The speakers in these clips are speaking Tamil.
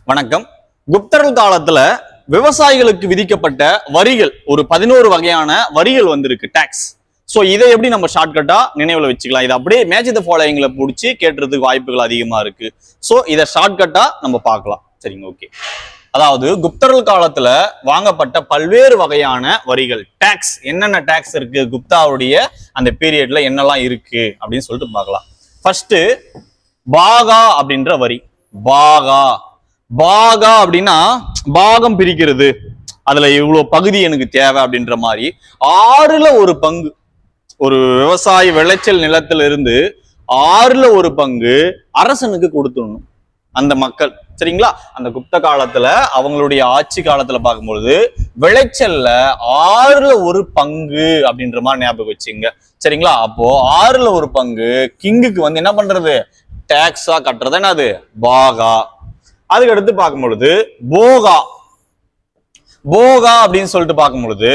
வணக்கம் குப்தர்கள் காலத்துல விவசாயிகளுக்கு விதிக்கப்பட்ட வரிகள் ஒரு பதினோரு வகையான வரிகள் வந்திருக்கு டாக்ஸ் சோ இதை எப்படி நம்ம ஷார்ட்கட்டா நினைவுல வச்சுக்கலாம் இதை அப்படியே மேட்ச் த ஃபாலோயிங்ல பிடிச்சி கேட்டுறதுக்கு வாய்ப்புகள் அதிகமா இருக்கு சோ இதை ஷார்ட்கட்டா நம்ம பார்க்கலாம் சரிங்க ஓகே அதாவது குப்தர்கள் காலத்துல வாங்கப்பட்ட பல்வேறு வகையான வரிகள் டாக்ஸ் என்னென்ன டாக்ஸ் இருக்கு குப்தாவுடைய அந்த பீரியட்ல என்னெல்லாம் இருக்கு அப்படின்னு சொல்லிட்டு பார்க்கலாம் ஃபர்ஸ்ட் பாகா அப்படின்ற வரி பாகா பாகா அப்படின்னா பாகம் பிரிக்கிறது அதுல இவ்வளவு பகுதி எனக்கு தேவை அப்படின்ற மாதிரி ஆறுல ஒரு பங்கு ஒரு விவசாய விளைச்சல் நிலத்துல இருந்து ஆறுல ஒரு பங்கு அரசனுக்கு கொடுத்துடணும் அந்த மக்கள் சரிங்களா அந்த குப்த காலத்துல அவங்களுடைய ஆட்சி காலத்துல பார்க்கும்பொழுது விளைச்சல்ல ஆறுல ஒரு பங்கு அப்படின்ற மாதிரி ஞாபகம் வச்சுங்க சரிங்களா அப்போ ஆறுல ஒரு பங்கு கிங்குக்கு வந்து என்ன பண்றது டாக்ஸா கட்டுறது என்னது பாகா அதுக்கு அடுத்து பார்க்கும் பொழுது போகா போகா அப்படின்னு சொல்லிட்டு பார்க்கும் பொழுது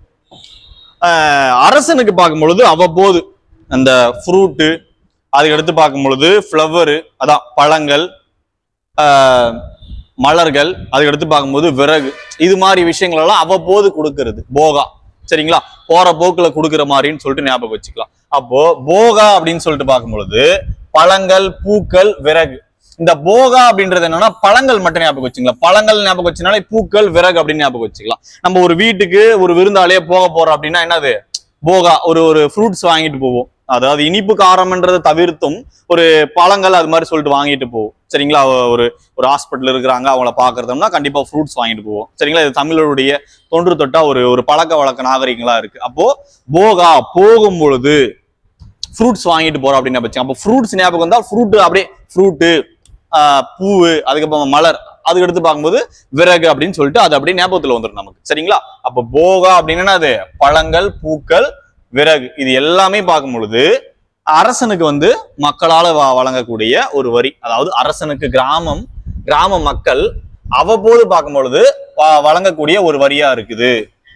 ஆஹ், அரசனுக்கு பார்க்கும் பொழுது அவ்வப்போது அந்த ஃப்ரூட்டு அதுக்கு அடுத்து பார்க்கும் பொழுது ஃப்ளவரு அதான் பழங்கள் ஆஹ், மலர்கள் அதுக்கு அடுத்து பார்க்கும்போது விறகு இது மாதிரி விஷயங்கள் எல்லாம் அவ்வப்போது கொடுக்கறது போகா சரிங்களா போற போக்குல கொடுக்குற மாதிரின்னு சொல்லிட்டு ஞாபகம் வச்சுக்கலாம் அப்போ போகா அப்படின்னு சொல்லிட்டு பார்க்கும் பொழுது பழங்கள் பூக்கள் விறகு இந்த போகா அப்படின்றது என்னன்னா பழங்கள் மட்டும் ஞாபகம் வச்சுக்கலாம் பழங்கள் ஞாபகம் வச்சனாலே பூக்கள் விறகு அப்படின்னு ஞாபகம் வச்சுக்கலாம் நம்ம ஒரு வீட்டுக்கு ஒரு விருந்தாளியே போக போறோம் அப்படின்னா என்னது போகா ஒரு ஒரு ஃப்ரூட்ஸ் வாங்கிட்டு போவோம் அதாவது இனிப்பு காரம்ன்றதை தவிர்த்தும் ஒரு பழங்கள் அது மாதிரி சொல்லிட்டு வாங்கிட்டு போவோம் சரிங்களா அவ- ஒரு ஒரு ஹாஸ்பிட்டல் இருக்கிறாங்க அவங்கள பாக்குறதுனா கண்டிப்பா ஃப்ரூட்ஸ் வாங்கிட்டு போவோம் சரிங்களா இது தமிழருடைய தொன்று தொட்டா ஒரு ஒரு பழக்க வழக்க நாகரிகங்களா இருக்கு அப்போ போகா போகும் பொழுது ஃப்ரூட்ஸ் வாங்கிட்டு போறோம் அப்படின்னு ஞாபகம் அப்போ ஃப்ரூட்ஸ் ஞாபகம் வந்தா ஃப்ரூட் அப்படியே ஃப்ரூட்டு பூவு அதுக்கப்புறம் மலர் அதுக்கு அடுத்து பார்க்கும்போது விறகு அப்படின்னு சொல்லிட்டு அது அப்படியே ஞாபகத்துல வந்துடும் நமக்கு சரிங்களா அப்போ போகா அப்படின்னா அது பழங்கள் பூக்கள் விறகு இது எல்லாமே பார்க்கும் பொழுது அரசனுக்கு வந்து மக்களால வ- வழங்கக்கூடிய ஒரு வரி அதாவது அரசனுக்கு கிராமம் கிராம மக்கள் அவ்வப்போது பார்க்கும் பொழுது வ- வழங்கக்கூடிய ஒரு வரியா இருக்குது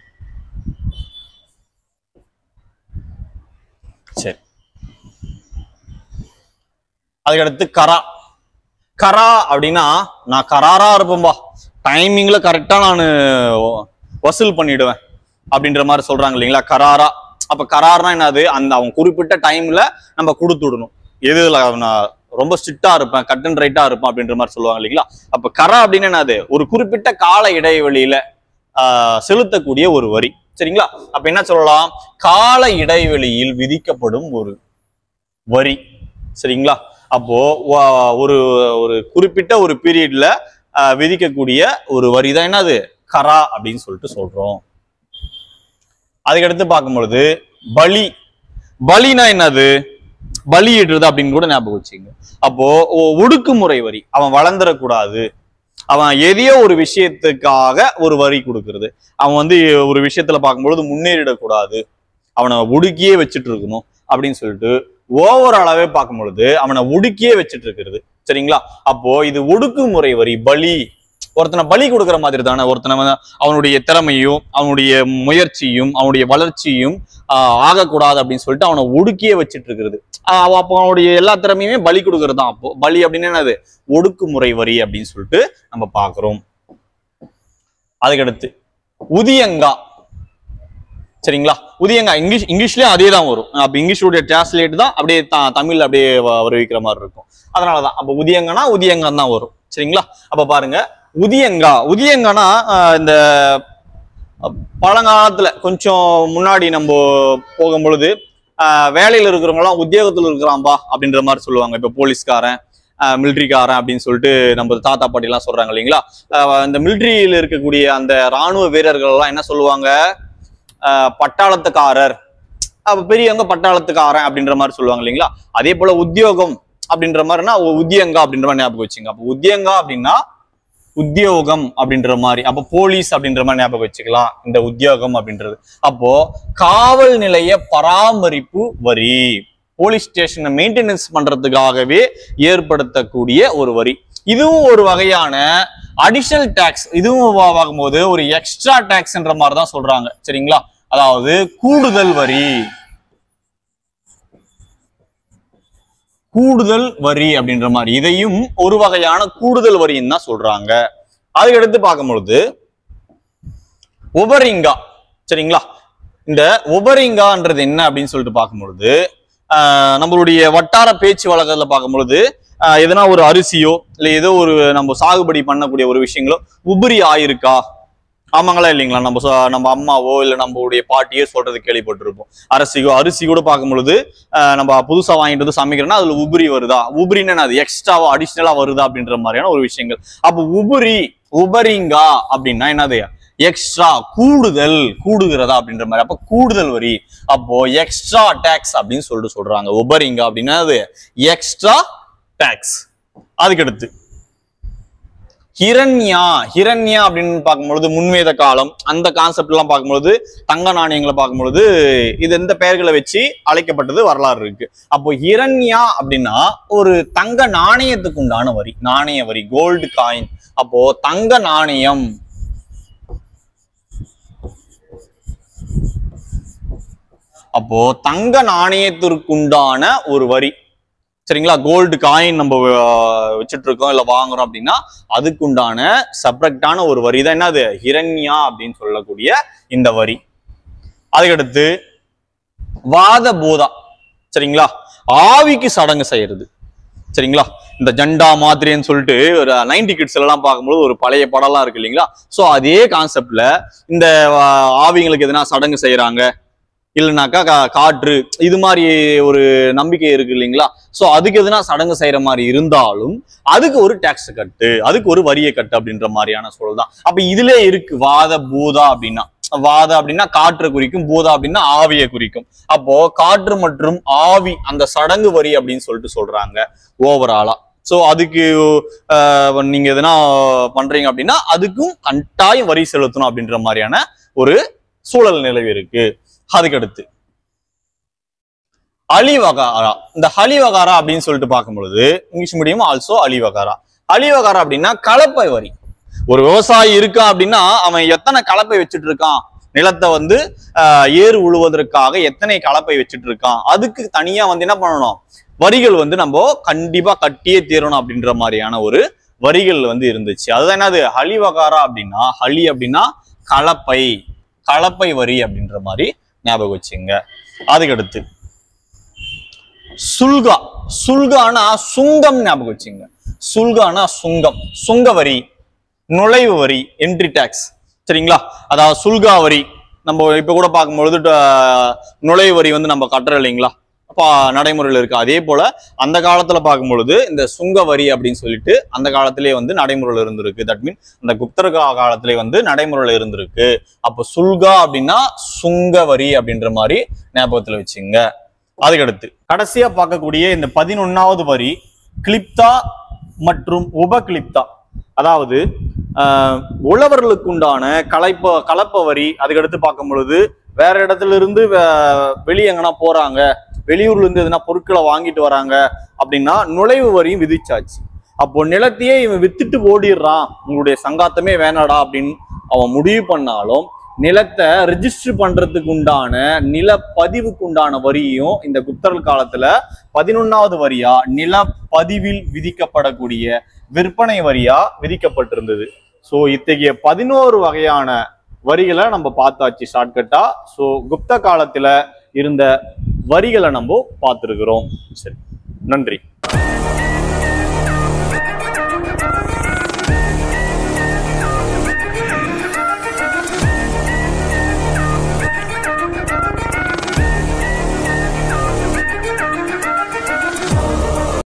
சரி அதுக்கடுத்து கரா கரா அப்படின்னா நான் கராரா இருப்பேன்பா டைமிங்ல கரெக்டா நான் வசூல் பண்ணிடுவேன் அப்படின்ற மாதிரி சொல்றாங்க இல்லைங்களா கராரா அப்ப கரார்னா என்னது அந்த அவன் குறிப்பிட்ட டைம்ல நம்ம கொடுத்து விடணும் எதுல நான் ரொம்ப ஸ்ட்ரிக்டா இருப்பேன் கட் அண்ட் ரைட்டா இருப்பேன் அப்படின்ற மாதிரி சொல்லுவாங்க இல்லைங்களா அப்ப கரா அப்படின்னு என்னது ஒரு குறிப்பிட்ட கால இடைவெளியில ஆஹ், செலுத்தக்கூடிய ஒரு வரி சரிங்களா அப்ப என்ன சொல்லலாம் கால இடைவெளியில் விதிக்கப்படும் ஒரு வரி சரிங்களா அப்போ வ- ஒரு ஒரு குறிப்பிட்ட ஒரு பீரியட்ல விதிக்கக்கூடிய ஒரு வரி தான் என்னது கரா அப்படின்னு சொல்லிட்டு சொல்றோம் அதுக்கடுத்து பார்க்கும் பொழுது பலி பலினா என்னது பலியிடுறது அப்படின்னு கூட ஞாபகம் வச்சுங்க அப்போ ஒ- ஒடுக்குமுறை வரி அவன் வளர்ந்துடக்கூடாது அவன் எதையோ ஒரு விஷயத்துக்காக ஒரு வரி கொடுக்கறது அவன் வந்து ஒரு விஷயத்துல பார்க்கும்பொழுது முன்னேறிடக்கூடாது அவனை ஒடுக்கியே வச்சுட்டு இருக்கணும் அப்படின்னு சொல்லிட்டு ஓவர் அளவே பார்க்கும் பொழுது அவனை ஒடுக்கியே வச்சுட்டு இருக்கிறது சரிங்களா அப்போ இது ஒடுக்குமுறை வரி பலி ஒருத்தனை பலி கொடுக்குற மாதிரி தானே ஒருத்தனை வந்து அவனுடைய திறமையும் அவனுடைய முயற்சியும் அவனுடைய வளர்ச்சியும் ஆஹ் ஆகக்கூடாது அப்படின்னு சொல்லிட்டு அவனை ஒடுக்கியே வச்சுட்டு இருக்கிறது ஆஹ் அவ- அப்போ அவனுடைய எல்லா திறமையுமே பலி கொடுக்கறது தான் அப்போ பலி அப்படின்னு என்னது ஒடுக்குமுறை வரி அப்படின்னு சொல்லிட்டு நம்ம பார்க்கிறோம் அதுக்கடுத்து உதியங்கா சரிங்களா உதயங்கா இங்கிலீஷ் இங்கிலீஷ்லயும் அதே தான் வரும் அப்ப இங்கிலீஷோடைய டிரான்ஸ்லேட் தான் அப்படியே த- தமிழ்ல அப்படியே வ- வருவிக்கிற மாதிரி இருக்கும் அதனாலதான் அப்ப உதியங்கனா உதியங்கன் தான் வரும் சரிங்களா அப்ப பாருங்க உதியங்கா உதியங்கனா ஆஹ், இந்த அஹ், பழங்காலத்துல கொஞ்சம் முன்னாடி நம்ம போகும் பொழுது ஆஹ், வேலையில இருக்கிறவங்க எல்லாம் உத்தியோகத்துல இருக்கிறான்பா அப்படின்ற மாதிரி சொல்லுவாங்க இப்ப போலீஸ்காரன் மிலிட்ரிக்காரன் அப்படின்னு சொல்லிட்டு நம்ம தாத்தா பாட்டி எல்லாம் சொல்றாங்க இல்லைங்களா ஆஹ், இந்த மிலிட்ரியில இருக்கக்கூடிய அந்த ராணுவ வீரர்கள் எல்லாம் என்ன சொல்லுவாங்க ஆஹ் பட்டாளத்துக்காரர் அப்ப பெரியவங்க பட்டாளத்துக்காரன் அப்படின்ற மாதிரி சொல்லுவாங்க இல்லைங்களா அதே போல உத்தியோகம் அப்படின்ற மாதிரினா உ- உத்தியங்கா அப்படின்ற மாதிரி ஞாபகம் வச்சுங்க அப்ப உத்தியங்கா அப்படின்னா உத்தியோகம் அப்படின்ற மாதிரி அப்ப போலீஸ் அப்படின்ற மாதிரி ஞாபகம் வச்சுக்கலாம் இந்த உத்தியோகம் அப்படின்றது அப்போ காவல் நிலைய பராமரிப்பு வரி போலீஸ் ஸ்டேஷனை மெயின்டெனன்ஸ் பண்றதுக்காகவே ஏற்படுத்தக்கூடிய ஒரு வரி இதுவும் ஒரு வகையான அடிஷனல் டாக்ஸ் இதுவும் வா- பார்க்கும்போது ஒரு எக்ஸ்ட்ரா டாக்ஸ்ன்ற மாதிரி தான் சொல்றாங்க சரிங்களா அதாவது கூடுதல் வரி கூடுதல் வரி அப்படின்ற மாதிரி இதையும் ஒரு வகையான கூடுதல் வரின்னு தான் சொல்றாங்க அதுக்கடுத்து பார்க்கும் பொழுது உபரிங்கா சரிங்களா இந்த உபரிங்கான்றது என்ன அப்படின்னு சொல்லிட்டு பார்க்கும் பொழுது ஆஹ் நம்மளுடைய வட்டார பேச்சு வழக்கத்துல பார்க்கும் பொழுது ஆஹ் எதனா ஒரு அரிசியோ இல்லை ஏதோ ஒரு நம்ம சாகுபடி பண்ணக்கூடிய ஒரு விஷயங்களோ உபரி ஆயிருக்கா ஆமாங்களா இல்லைங்களா நம்ம சொ- நம்ம அம்மாவோ இல்லை நம்மளுடைய பாட்டியோ சொல்றது கேள்விப்பட்டிருப்போம் அரிசியோ அரிசி கூட பார்க்கும் பொழுது ஆஹ் நம்ம புதுசா வாங்கிட்டு வந்து சமைக்கிறோம்னா அதுல உபரி வருதா உபரின்னு அது எக்ஸ்ட்ராவா அடிஷ்னலா வருதா அப்படின்ற மாதிரியான ஒரு விஷயங்கள் அப்போ உபரி உபரிங்கா அப்படின்னா என்னது எக்ஸ்ட்ரா கூடுதல் கூடுகிறதா அப்படின்ற மாதிரி அப்ப கூடுதல் வரி அப்போ எக்ஸ்ட்ரா டேக்ஸ் அப்படின்னு சொல்லிட்டு சொல்றாங்க உபரிங்கா அப்படின்னா அது எக்ஸ்ட்ரா டேக்ஸ் அதுக்கடுத்து ஹிரண்யா ஹிரண்யா அப்படின்னு பார்க்கும்பொழுது முன்வேத காலம் அந்த கான்செப்ட் எல்லாம் பார்க்கும்பொழுது தங்க நாணயங்களை பார்க்கும்பொழுது இது எந்த பெயர்களை வச்சு அழைக்கப்பட்டது வரலாறு இருக்கு அப்போ ஹிரண்யா அப்படின்னா ஒரு தங்க நாணயத்துக்கு உண்டான வரி நாணய வரி கோல்டு காயின் அப்போ தங்க நாணயம் அப்போ தங்க நாணயத்திற்குண்டான ஒரு வரி சரிங்களா கோல்டு காயின் நம்ம அஹ், வச்சுட்டு இருக்கோம் இல்ல வாங்குறோம் அப்படின்னா அதுக்குண்டான சப்ரக்டான ஒரு வரி தான் என்னது ஹிரண்யா அப்படின்னு சொல்லக்கூடிய இந்த வரி அதுக்கடுத்து வாத பூதா சரிங்களா ஆவிக்கு சடங்கு செய்யறது சரிங்களா இந்த ஜண்டா மாதிரின்னு சொல்லிட்டு ஒரு நைன்டி கிட்ஸ் எல்லாம் பார்க்கும்போது ஒரு பழைய படம்லாம் இருக்கு இல்லைங்களா ஸோ அதே கான்செப்ட்ல இந்த அஹ், ஆவிங்களுக்கு எதனா சடங்கு செய்யறாங்க இல்லைனாக்கா கா- காற்று இது மாதிரி ஒரு நம்பிக்கை இருக்கு இல்லைங்களா ஸோ அதுக்கு எதுனா சடங்கு செய்யற மாதிரி இருந்தாலும் அதுக்கு ஒரு டேக்ஸ் கட்டு அதுக்கு ஒரு வரியை கட்டு அப்படின்ற மாதிரியான சொல் தான் அப்ப இதுல இருக்கு வாத பூதா அப்படின்னா வாத அப்படின்னா காற்று குறிக்கும் பூதா அப்படின்னா ஆவியை குறிக்கும் அப்போ காற்று மற்றும் ஆவி அந்த சடங்கு வரி அப்படின்னு சொல்லிட்டு சொல்றாங்க ஓவராலா ஸோ அதுக்கு ஆஹ், நீங்க எதனா பண்றீங்க அப்படின்னா அதுக்கும் கட்டாயம் வரி செலுத்தணும் அப்படின்ற மாதிரியான ஒரு சூழல் நிலவி இருக்கு அதுக்கடுத்து அலிவகாரா இந்த ஹலிவகாரா அப்படின்னு சொல்லிட்டு பார்க்கும் பொழுது இங்கிலீஷ் மீடியம் ஆல்சோ அலிவகாரா அலிவகாரா அப்படின்னா கலப்பை வரி ஒரு விவசாயி இருக்கான் அப்படின்னா அவன் எத்தனை கலப்பை வச்சுட்டு இருக்கான் நிலத்தை வந்து ஆஹ், ஏறு உழுவதற்காக எத்தனை கலப்பை வச்சுட்டு இருக்கான் அதுக்கு தனியா வந்து என்ன பண்ணணும் வரிகள் வந்து நம்ம கண்டிப்பா கட்டியே தீரணும் அப்படின்ற மாதிரியான ஒரு வரிகள் வந்து இருந்துச்சு அதுதான் என்னது ஹலிவகாரா அப்படின்னா ஹலி அப்படின்னா கலப்பை கலப்பை வரி அப்படின்ற மாதிரி ஞாபகம் வச்சுங்க அதுக்கடுத்து சுல்கா சுல்கானா சுங்கம் ஞாபகம் வச்சுங்க சுல்கானா சுங்கம் சுங்க வரி நுழைவு வரி என்ட்ரி டேக்ஸ் சரிங்களா அதாவது சுல்கா வரி நம்ம இப்ப கூட பார்க்கும்பொழுது ட- நுழைவு வரி வந்து நம்ம கட்டுறோம் இல்லைங்களா அப்ப நடைமுறையில் இருக்கு அதே போல அந்த காலத்துல பார்க்கும் பொழுது இந்த சுங்க வரி அப்படின்னு சொல்லிட்டு அந்த காலத்திலேயே வந்து நடைமுறையில் இருந்திருக்கு தட் மீன் அந்த குப்தர் கா- காலத்திலே வந்து நடைமுறையில் இருந்திருக்கு அப்போ சுல்கா அப்படின்னா சுங்க வரி அப்படின்ற மாதிரி ஞாபகத்துல வச்சுங்க அதுக்கடுத்து கடைசியா பார்க்கக்கூடிய இந்த பதினொன்னாவது வரி கிளிப்தா மற்றும் உபகிளிப்தா அதாவது ஆஹ், உழவர்களுக்கு உண்டான கலைப்ப கலப்ப வரி அதுக்கடுத்து பார்க்கும் பொழுது வேற இடத்துல இருந்து வே- வெளிய எங்கனா போறாங்க வெளியூர்ல இருந்து எதனா பொருட்களை வாங்கிட்டு வராங்க அப்படின்னா நுழைவு வரியும் விதிச்சாச்சு அப்போ நிலத்தையே இவன் வித்துட்டு ஓடிடுறான் உங்களுடைய சங்காத்தமே வேணாடா அப்படின்னு அவன் முடிவு பண்ணாலும் நிலத்தை ரெஜிஸ்டர் பண்றதுக்கு உண்டான நில பதிவுக்கு உண்டான வரியும் இந்த குப்தர்கள் காலத்துல பதினொன்னாவது வரியா நிலப்பதிவில் விதிக்கப்படக்கூடிய விற்பனை வரியா விதிக்கப்பட்டிருந்தது ஸோ இத்தகைய பதினோரு வகையான வரிகளை நம்ம பார்த்தாச்சு ஷார்ட்கட்டா ஸோ குப்த காலத்துல இருந்த வரிகளை நம்ம பார்த்துருக்கிறோம் சரி நன்றி